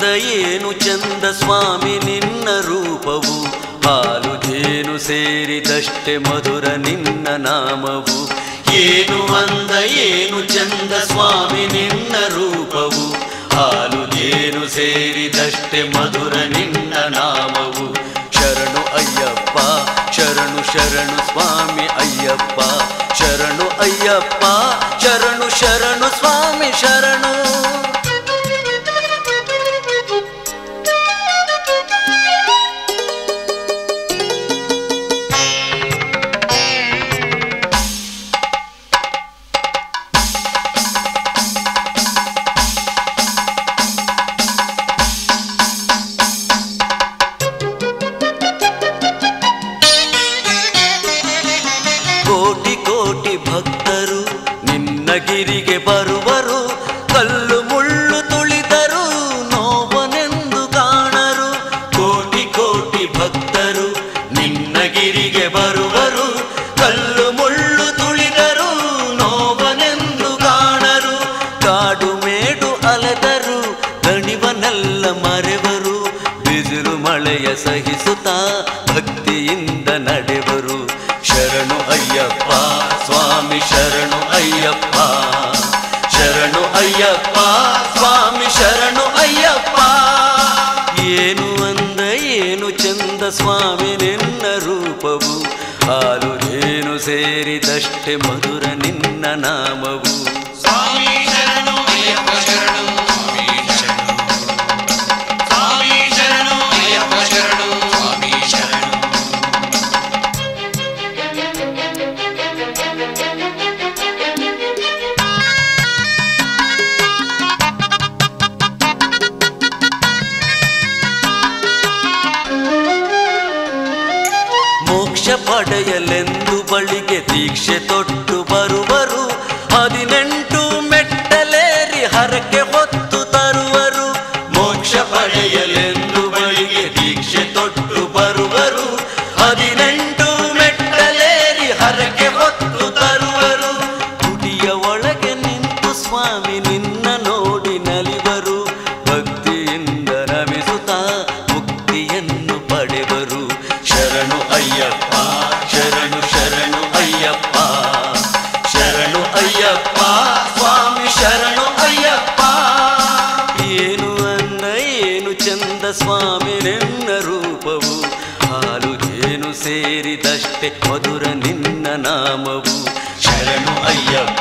ಏನು ಚಂದ ಸ್ವಾಮಿ ನಿನ್ನ ರೂಪವು ಹಾಲು ಜೇನು ಸೇರಿದಷ್ಟೇ ಮಧುರ ನಿನ್ನ ನಾಮವು ಏನು ಅಂದ ಏನು ಚಂದ ಸ್ವಾಮಿ ನಿನ್ನ ರೂಪವು ಹಾಲು ಜೇನು ಸೇರಿದಷ್ಟೇ ಮಧುರ ನಿನ್ನ ನಾಮವು ಶರಣು ಅಯ್ಯಪ್ಪ ಶರಣು ಶರಣು ಸ್ವಾಮಿ ಅಯ್ಯಪ್ಪ ಶರಣು ಅಯ್ಯಪ್ಪ ಶರಣು ಶರಣು ಸ್ವಾಮಿ ಶರಣು ಕೋಟಿ ಕೋಟಿ ಭಕ್ತರು ನಿನ್ನ ಗಿರಿಗೆ ಬರುವರು ಕಲ್ಲು ಮುಳ್ಳು ತುಳಿದರು ನೋವನೆಂದು ಕಾಣರು ಕೋಟಿ ಕೋಟಿ ಭಕ್ತರು ನಿನ್ನ ಗಿರಿಗೆ ಬರುವರು ಕಲ್ಲು ಮುಳ್ಳು ತುಳಿದರು ನೋವನೆಂದು ಕಾಣರು ಕಾಡು ಮೇಡು ಅಲೆದರು ದಣಿವನೆಲ್ಲ ಮರೆವರು ಬಿಸಿಲು ಮಳೆಯ ಸಹಿಸುತ್ತಾ ಭಕ್ತಿಯಿಂದ ನಡೆವರು ಶರಣು ಅಯ್ಯಪ್ಪ ಸ್ವಾಮಿ ಶರಣು ಅಯ್ಯಪ್ಪ ಶರಣು ಅಯ್ಯಪ್ಪ ಸ್ವಾಮಿ ಶರಣು ಅಯ್ಯಪ್ಪ ಏನು ಅಂದ ಏನು ಚಂದ ಸ್ವಾಮಿ ನಿನ್ನ ರೂಪವು ಹಾಲು ಏನು ಸೇರಿದಷ್ಟೇ ಮಧುರ ನಿನ್ನ ನಾಮವು ಸ್ವಾಮಿ ಶರಣು ಅಯ್ಯಪ್ಪ ಶರಣು ಸ್ವಾಮಿ ಶರಣು ಸ್ವಾಮಿ ಶರಣು ಅಯ್ಯಪ್ಪ ಶರಣು ಸ್ವಾಮಿ ಶರಣು ಮೋಕ್ಷ ಪಡೆಯಲೆಂದು ಬಳಿಗೆ ದೀಕ್ಷೆ ತೊಟ್ಟು ಬರುವರು ಹದಿನೆಂಟು ಮೆಟ್ಟಲೇರಿ ಹರಕೆ ಹೊತ್ತು ತರುವರು ಮೋಕ್ಷ ಪಡೆಯಲೆಂದು ಬಳಿಗೆ ದೀಕ್ಷೆ ತೊಟ್ಟು ಬರುವರು ಹದಿನೆಂಟು ಮೆಟ್ಟಲೇರಿ ಹರಕೆ ಹೊತ್ತು ತರುವರು ಗುಡಿಯ ಒಳಗೆ ನಿಂತು ಸ್ವಾಮಿ ನಿನ್ನ ನೋಡಿ ನಲಿವರು ಭಕ್ತಿಯಿಂದ ರಮಿಸುತ್ತಾ ಮುಕ್ತಿಯನ್ನು ಪಡೆವರು ಶರಣು ಅಯ್ಯಪ್ಪ ಶರಣು ಶರಣು ಅಯ್ಯಪ್ಪ ಶರಣು ಅಯ್ಯಪ್ಪ ಸ್ವಾಮಿ ಶರಣು ಅಯ್ಯಪ್ಪ ಏನು ಅನ್ನ ಏನು ಚಂದ ಸ್ವಾಮಿ ನಿನ್ನ ರೂಪವು ಹಾಲು ಜೇನು ಸೇರಿದಷ್ಟೇ ಮಧುರ ನಿನ್ನ ನಾಮವು ಶರಣು ಅಯ್ಯಪ್ಪ